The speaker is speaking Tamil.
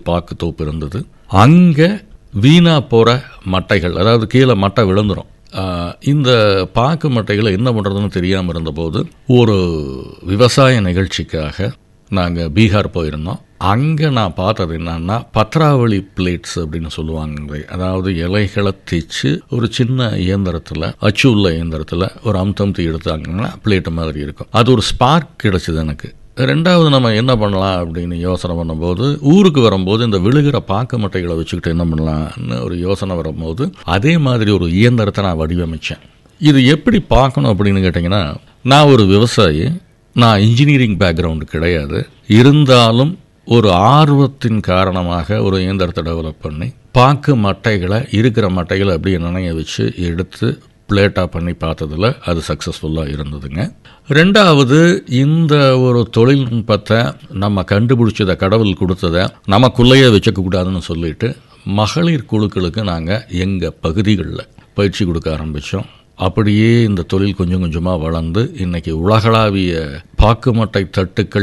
பாக்கு தோப்பு இருந்தது அங்கே வீணா போகிற மட்டைகள் அதாவது கீழே மட்டை விழுந்துடும் ஆஹ், இந்த பாக்கு மட்டைகளை என்ன பண்ணுறதுன்னு தெரியாமல் இருந்தபோது ஒரு விவசாய நிகழ்ச்சிக்காக நாங்கள் பீகார் போயிருந்தோம் அங்கே நான் பார்த்தது என்னன்னா பத்ராவளி பிளேட்ஸ் அப்படின்னு சொல்லுவாங்க அதாவது இலைகளை தேய்ச்சி ஒரு சின்ன இயந்திரத்தில் அச்சு உள்ள இயந்திரத்தில் ஒரு அம்தம் தீ எடுத்தாங்கன்னா பிளேட்டு மாதிரி இருக்கும் அது ஒரு ஸ்பார்க் கிடைச்சது எனக்கு ரெண்டாவது நம்ம என்ன பண்ணலாம் அப்படின்னு யோசனை பண்ணும்போது ஊருக்கு வரும்போது இந்த விழுகிற பாக்கு மட்டைகளை வச்சுக்கிட்டு என்ன பண்ணலாம்னு ஒரு யோசனை வரும்போது அதே மாதிரி ஒரு இயந்திரத்தை நான் வடிவமைச்சேன் இது எப்படி பார்க்கணும் அப்படின்னு கேட்டிங்கன்னா நான் ஒரு விவசாயி நான் இன்ஜினியரிங் பேக்ரவுண்டு கிடையாது இருந்தாலும் ஒரு ஆர்வத்தின் காரணமாக ஒரு இயந்திரத்தை டெவலப் பண்ணி பாக்கு மட்டைகளை இருக்கிற மட்டைகளை அப்படியே நனைய வச்சு எடுத்து பிளேட்டாக பண்ணி பார்த்ததுல அது சக்ஸஸ்ஃபுல்லாக இருந்ததுங்க ரெண்டாவது இந்த ஒரு தொழில்நுட்பத்தை நம்ம கண்டுபிடிச்சதை கடவுள் கொடுத்ததை நமக்குள்ளேயே வச்சுக்க கூடாதுன்னு சொல்லிட்டு மகளிர் குழுக்களுக்கு நாங்கள் எங்கள் பகுதிகளில் பயிற்சி கொடுக்க ஆரம்பித்தோம் அப்படியே இந்த தொழில் கொஞ்சம் கொஞ்சமாக வளர்ந்து இன்னைக்கு உலகளாவிய பாக்குமட்டை தட்டுக்கள்